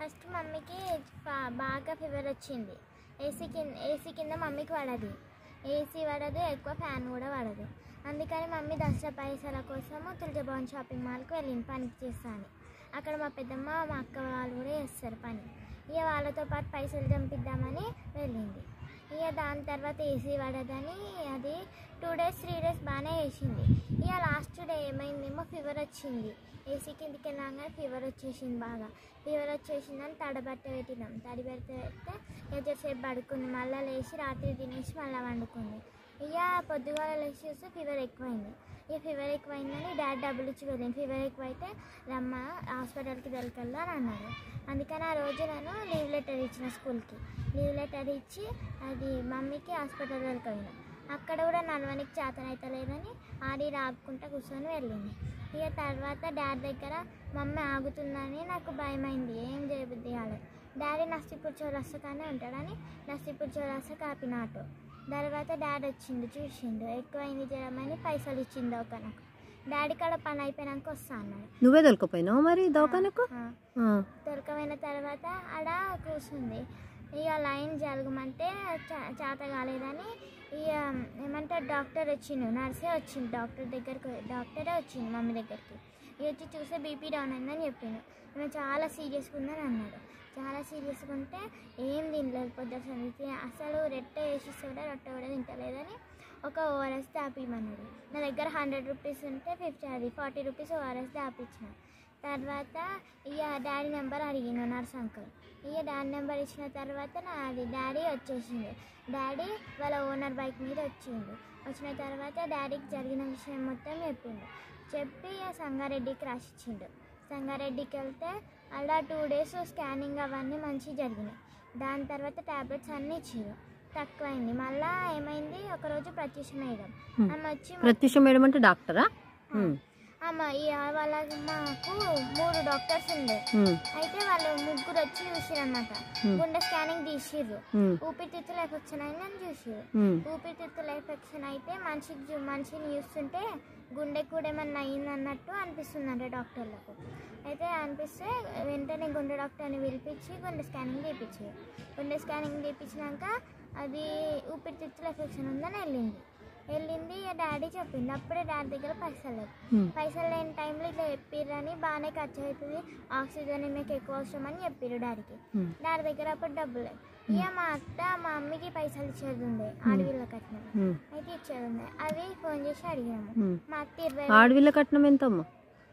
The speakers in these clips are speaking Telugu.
ఫస్ట్ మమ్మీకి బా- బాగా ఫీవర్ వచ్చింది ఏసీ కింద ఏసీ కింద మమ్మీకి పడదు ఏసీ పడదు ఎక్కువ ఫ్యాన్ కూడా పడదు అందుకని మమ్మీ దసరా పైసల కోసము తులజభవన్ షాపింగ్ మాల్కి వెళ్ళింది పనికి చేస్తాను అక్కడ మా పెద్దమ్మ మా అక్క వాళ్ళు కూడా చేస్తారు పని ఇక వాళ్ళతో పాటు పైసలు చంపిద్దామని వెళ్ళింది ఇక దాని తర్వాత ఏసీ పడదని అది టూ డేస్ త్రీ డేస్ బాగానే వేసింది ఇక లాస్ట్ డే ఏమైందేమో ఫీవర్ వచ్చింది ఏసీ కిందికి వెళ్ళాగానే ఫీవర్ వచ్చేసింది బాగా ఫీవర్ వచ్చేసిందని తడబట్ట పెట్టినాం తడిబెట్ట పెడితే ఎంతసేపు పడుకుంది మళ్ళీ లేచి రాత్రి తినేసి మళ్ళీ వండుకుంది ఇక పొద్దుగాల లేచి చూస్తే ఫీవర్ ఎక్కువైంది ఇక ఫీవర్ ఎక్కువైందని డాడీ డబ్బులు ఇచ్చి వెళ్ళింది ఫీవర్ ఎక్కువైతే రమ్మ హాస్పిటల్కి వెళ్ళకెళ్ళా అని అన్నారు అందుకని ఆ రోజు నేను లీవ్ లెటర్ ఇచ్చిన స్కూల్కి లీవ్ లెటర్ ఇచ్చి అది మమ్మీకి హాస్పిటల్ వెళ్ళిపోయినా అక్కడ కూడా నడవనికి చేతనైతే లేదని ఆడి ఆగుకుంటా కూర్చొని వెళ్ళింది ఇక తర్వాత డాడీ దగ్గర మమ్మీ ఆగుతుందని నాకు భయమైంది ఏం చేయబుద్ధి కాలేదు డాడీ నర్సీపూర్ చౌరస్తానే ఉంటాడని నర్సీపూర్ చౌరస్తా కాపిన ఆటో తర్వాత డాడీ వచ్చిండు చూసిండు ఎక్కువైంది జ్వరమని పైసలు ఇచ్చిండు ఒక నాకు డాడీ కాడ పని అయిపోయినాక వస్తా అన్నాడు నువ్వే తొలకపోయినావు మరి దవాఖానకు ఆ. ఆ. దొరకమైన తర్వాత ఆడ కూర్చుంది ఇక లైన్ జరగమంటే చా- చేత కాలేదని ఇక ఏమంటారు డాక్టర్ వచ్చిండు నర్సే వచ్చింది డాక్టర్ దగ్గరికి డాక్టరే వచ్చింది మమ్మీ దగ్గరికి ఇక వచ్చి చూస్తే బీపీ డౌన్ అయిందని చెప్పిండు ఈమె చాలా సీరియస్గా ఉందని అన్నాడు చాలా సీరియస్గా ఉంటే ఏం తినలేదు పొద్దు అసలు రెట్ట వేసి కూడా రొట్టె కూడా తింటలేదని ఒక ఓఆర్ఎస్ దాపిమన్నాడు నా దగ్గర హండ్రెడ్ రూపీస్ ఉంటే ఫిఫ్టీ అది ఫార్టీ రూపీస్ ఓఆర్ఎస్ దాపించిన తర్వాత ఇక డాడీ నెంబర్ అడిగిన నర్స్ అంకుల్ ఇక డాడీ నెంబర్ ఇచ్చిన తర్వాత నాది డాడీ వచ్చేసింది డాడీ వాళ్ళ ఓనర్ బైక్ మీద వచ్చిండు వచ్చిన తర్వాత డాడీకి జరిగిన విషయం మొత్తం చెప్పిండు చెప్పి ఇక సంగారెడ్డికి రాసిచ్చిండు సంగారెడ్డికి వెళ్తే అలా టూ డేస్ స్కానింగ్ అవన్నీ మంచిగా జరిగినాయి దాని తర్వాత ట్యాబ్లెట్స్ అన్నీ ఇచ్చారు తక్కువైంది మళ్ళా ఏమైంది ఒకరోజు ప్రత్యూష మేడం Hmm. ఆమె వచ్చి ప్రత్యూష మేడం అంటే డాక్టరా ఉమ్. ఆమె ఈ వాళ్ళ మాకు మూడు డాక్టర్స్ ఉండే ఉమ్. అయితే వాళ్ళు ముగ్గురు వచ్చి చూసిరు అనమాట Hmm. గుండె స్కానింగ్ తీసిర్రు ఉమ్. ఊపిరితిత్తుల ఎఫెక్షన్ అయిందని చూసిర్రు ఉమ్. ఊపిరితిత్తుల ఎఫెక్షన్ అయితే మనిషికి చూ- మనిషిని చూస్తుంటే గుండె కూడా ఏమన్నా అయింది అన్నట్టు అనిపిస్తుందంట డాక్టర్లకు అయితే అనిపిస్తే వెంటనే గుండె డాక్టర్ని పిలిపించి గుండె స్కానింగ్ తీపించారు గుండె స్కానింగ్ తీపించినాక అది ఊపిరితిత్తుల ఎఫెక్షన్ ఉందని వెళ్ళింది వెళ్ళింది ఇక డాడీ చెప్పింది అప్పుడే డాడీ దగ్గర పైసలు లేవు ఉమ్. పైసలు లేని టైంలో ఇట్లా చెప్పిర్రని బాగానే ఖర్చు అవుతుంది ఆక్సిజన్ మీకు ఎక్కువ అవసరం అని చెప్పిర్రు డాడీకి ఉమ్. డాడీ దగ్గర అప్పుడు డబ్బులు లేవు. ఇక మా అత్త మా అమ్మకి పైసలు ఇచ్చేది ఉండే ఆడవిళ్ళ కట్నం ఉమ్. అయితే ఇచ్చేది ఉండే అవి ఫోన్ చేసి అడిగాము ఉమ్. మా అత్త ఇరవై ఆడవిల్ల కట్నం ఎంతమ్మా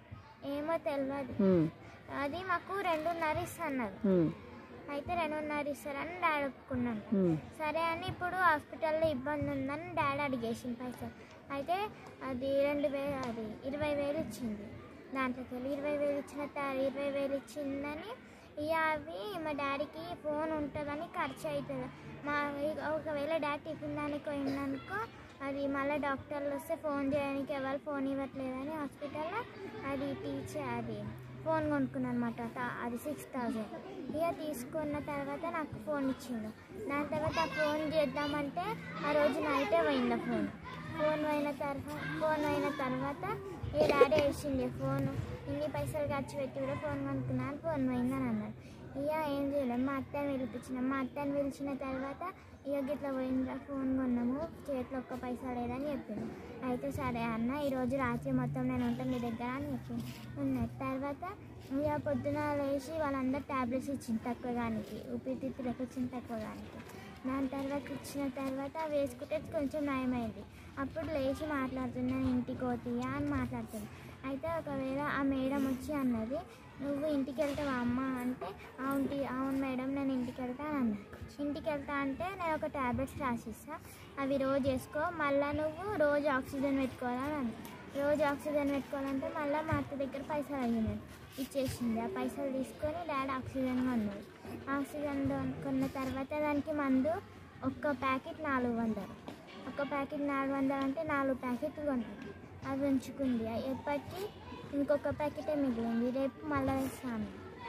ఏమో తెలియదు ఉమ్. అది మాకు రెండున్నర ఇస్తున్నారు ఉమ్. అయితే రెండున్నర ఇస్తారని డాడీ ఒప్పుకున్నాను ఉమ్. సరే అని ఇప్పుడు హాస్పిటల్లో ఇబ్బంది ఉందని డాడీ అడిగేసింది పైసలు అయితే అది రెండు వేలు అది ఇరవై వేలు ఇచ్చింది దాంట్లోకి వెళ్ళి ఇరవై వేలు ఇచ్చిన త- ఇరవై వేలు ఇచ్చిందని ఇక అవి మా డాడీకి ఫోన్ ఉంటుందని ఖర్చు అవుతుంది మా ఇక ఒకవేళ డాడీ టిఫిన్ దానికి పోయిందనుకో అది మళ్ళీ డాక్టర్లు వస్తే ఫోన్ చేయడానికి ఎవరు ఫోన్ ఇవ్వట్లేదని హాస్పిటల్లో అది టీచర్ అది ఫోన్ కొనుక్కున్నాను అనమాట అది సిక్స్ థౌజండ్ ఇక తీసుకున్న తర్వాత నాకు ఫోన్ ఇచ్చిండు దాని తర్వాత ఆ ఫోన్ చేద్దామంటే ఆ రోజు నైటే పోయింది ఆ ఫోన్ ఫోన్ పోయిన తర్వాత ఫోన్ అయిన తర్వాత ఈ డాడీ వేసింది ఫోన్ ఇన్ని పైసలు ఖర్చు పెట్టి కూడా ఫోన్ కొనుక్కున్నాను ఫోన్ పోయిందని అన్నాడు ఇక ఏం చేయలేము మా అత్తని పిలిపించినాం మా అత్తని పిలిచిన తర్వాత ఇక గిట్లా పోయిందిరా ఫోన్ కొన్నాము చేతిలో ఒక్క పైసా లేదని చెప్పిండు అయితే సరే అన్న ఈరోజు రాత్రి మొత్తం నేను ఉంటాను నీ దగ్గర అని చెప్పింది ఉన్నాయి తర్వాత ఇక పొద్దున లేచి వాళ్ళందరూ ట్యాబ్లెట్స్ ఇచ్చింది తక్కువగానికి ఊపిరితిత్తులకు ఇచ్చింది తక్కువగానికి దాని తర్వాత ఇచ్చిన తర్వాత అవి వేసుకుంటే కొంచెం నయమైంది అప్పుడు లేచి మాట్లాడుతున్నాను ఇంటికి పోతీయా అని మాట్లాడుతుంది అయితే ఒకవేళ ఆ మేడం వచ్చి అన్నది నువ్వు ఇంటికి వెళ్తావా అమ్మ అంటే అవును టీ- అవును మేడం నేను ఇంటికి వెళ్తా అని అన్నా ఇంటికి వెళ్తా అంటే నేను ఒక ట్యాబ్లెట్స్ రాసిస్తా అవి రోజు వేసుకో మళ్ళీ నువ్వు రోజు ఆక్సిజన్ పెట్టుకోవాలని అన్నా రోజు ఆక్సిజన్ పెట్టుకోవాలంటే మళ్ళీ మా అత్త దగ్గర పైసలు అడిగినాడు ఇచ్చేసింది ఆ పైసలు తీసుకొని డాడీ ఆక్సిజన్ కొన్నాడు ఆక్సిజన్ దొ- కొన్న తర్వాత దానికి మందు ఒక్క ప్యాకెట్ నాలుగు వందలు ఒక్క ప్యాకెట్ నాలుగు వందలు అంటే నాలుగు ప్యాకెట్లు కొన్నాడు అవి ఉంచుకుంది అవి ఎప్పటికీ ఇంకొక ప్యాకెటే మిగిలింది రేపు మళ్ళీ వేస్తాను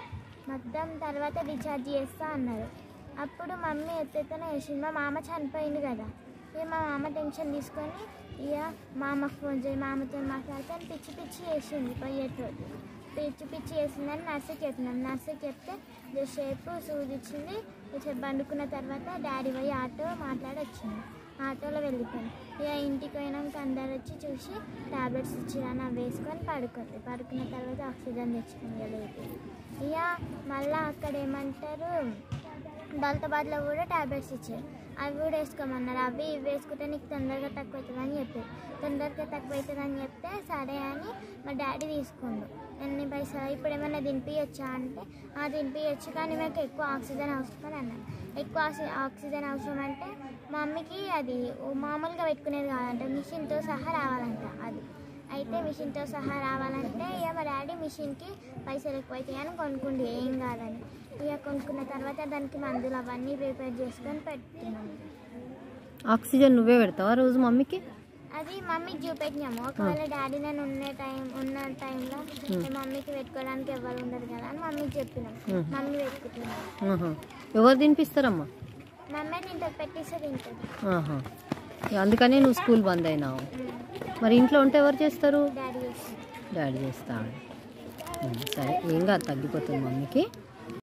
మొత్తం తర్వాత రీఛార్జ్ చేస్తా అన్నారు అప్పుడు మమ్మీ ఎత్తెత్తనే వేసింది మా మామ చనిపోయింది కదా ఇక మా మామ టెన్షన్ తీసుకొని ఇక మా అమ్మకు ఫోన్ చేయి మామతో మాట్లాడితే అని పిచ్చి పిచ్చి వేసింది పోయేటోటి పిచ్చి పిచ్చి చేసిందని నర్సుకి చెప్పినాం నర్సుకి చెప్తే జసేపు సూది ఇచ్చింది జసేపు పండుకున్న తర్వాత డాడీ పోయి ఆటో మాట్లాడి వచ్చింది ఆటోలో వెళ్ళిపోయింది ఇక ఇంటికి పోయినాక అందరు వచ్చి చూసి టాబ్లెట్స్ ఇచ్చిరని అవి వేసుకొని పడుకుంది పడుకున్న తర్వాత ఆక్సిజన్ తెచ్చుకుంది ఇక లేపి ఇక మళ్ళీ అక్కడ ఏమంటారు దళితాబాద్లో కూడా టాబ్లెట్స్ ఇచ్చారు అవి కూడా వేసుకోమన్నారు అవి ఇవి వేసుకుంటే నీకు తొందరగా తక్కువ అవుతుందని చెప్పారు తొందరగా తక్కువ అవుతుందని చెప్తే సరే అని మా డాడీ తీసుకుండు ఎన్ని పైసలు ఇప్పుడు ఏమైనా దింపియొచ్చా అంటే ఆ దింపియొచ్చు కానీ మాకు ఎక్కువ ఆక్సిజన్ అవసరం అని అన్నారు ఎక్కువ ఆక్సి- ఆక్సిజన్ అవసరం అంటే మా మమ్మీకి అది ఓ మామూలుగా పెట్టుకునేది కాదంట మిషన్తో సహా రావాలంట అది అయితే మిషన్తో సహా రావాలంటే ఇక మా డాడీ మిషన్కి పైసలు ఎక్కువ అవుతాయి అని కొనుక్కుండి ఏం కాదని ఇక కొనుక్కున్న తర్వాత దానికి మందులు అవన్నీ ప్రిపేర్ చేసుకొని పెట్టుకున్నాం ఆక్సిజన్ నువ్వే పెడతావా రోజు మమ్మీకి అది మమ్మీకి చూపెట్టినాము ఒకవేళ డాడీ నేను ఉన్న టైం ఉన్న టైంలో Hmm. మమ్మీకి పెట్టుకోవడానికి ఎవరు ఉండరు కదా అని మమ్మీకి చెప్పినాం Hmm. మమ్మీ పెట్టుకుంటున్నాం ఆహా. ఎవరు తినిపిస్తారమ్మా మమ్మీ తింటుంది పెట్టిస్తే తింటుంది ఆహా. ఇక అందుకనే నువ్వు స్కూల్ బంద్ అయినావు మరి ఇంట్లో ఉంటే ఎవరు చేస్తారు డాడీ చేస్తుంది డాడీ చేస్తాడు ఉమ్, సరే ఏం కాదు తగ్గిపోతుంది మమ్మీకి